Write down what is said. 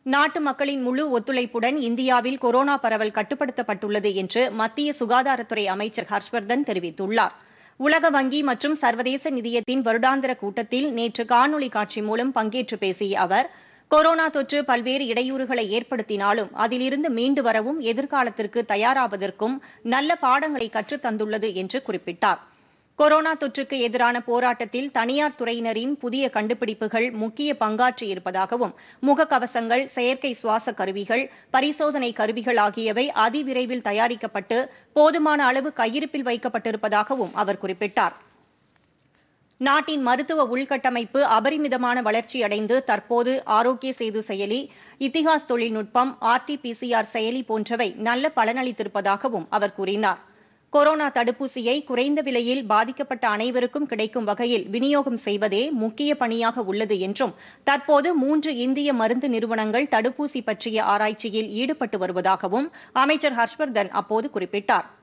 நாட்டு மக்களின் முழு ஒத்துழைப்புடன் இந்தியாவில் கொரோனா பரவல் கட்டுப்படுத்தப்பட்டுள்ளது என்று மத்திய சுகாதாரத்துறை அமைச்சர் ஹர்ஷ்வர்தன் தெரிவித்துள்ளார் உலக வங்கி மற்றும் சர்வதேச நிதியத்தின் வருடாந்திர கூட்டத்தில் நேற்று காணொலி காட்சி மூலம் பங்கேற்று பேசிய அவர் கொரோனா தொற்று பல்வேறு இடையூறுகளை ஏற்படுத்தினாலும் அதிலிருந்து மீண்டு வரவும் எதிர்காலத்திற்கு தயாராவதற்கும் நல்ல பாடங்களை கற்றுத் தந்துள்ளது என்று குறிப்பிட்டார் கொரோனா தொற்றுக்கு எதிரான போராட்டத்தில் தனியார் துறையினரின் புதிய கண்டுபிடிப்புகள் முக்கிய பங்காற்றி இருப்பதாகவும் முகக்கவசங்கள் செயற்கை சுவாச கருவிகள் பரிசோதனை கருவிகள் ஆகியவை அதிவிரைவில் தயாரிக்கப்பட்டு போதுமான அளவு கையிருப்பில் வைக்கப்பட்டிருப்பதாகவும் அவர் குறிப்பிட்டார் நாட்டின் மருத்துவ உள்கட்டமைப்பு அபரிமிதமான வளர்ச்சியடைந்து தற்போது ஆரோக்கிய சேது செயலி இத்திகாஸ் தொழில்நுட்பம் ஆர்டிபிசிஆர் செயலி போன்றவை நல்ல பலனளித்திருப்பதாகவும் அவர் கூறினார் கொரோனா தடுப்பூசியை குறைந்த விலையில் பாதிக்கப்பட்ட அனைவருக்கும் கிடைக்கும் வகையில் விநியோகம் செய்வதே முக்கிய பணியாக உள்ளது என்றும் தற்போது மூன்று இந்திய மருந்து நிறுவனங்கள் தடுப்பூசி பற்றிய ஆராய்ச்சியில் ஈடுபட்டு வருவதாகவும் அமைச்சர் ஹர்ஷ்வர்தன் அப்போது குறிப்பிட்டார்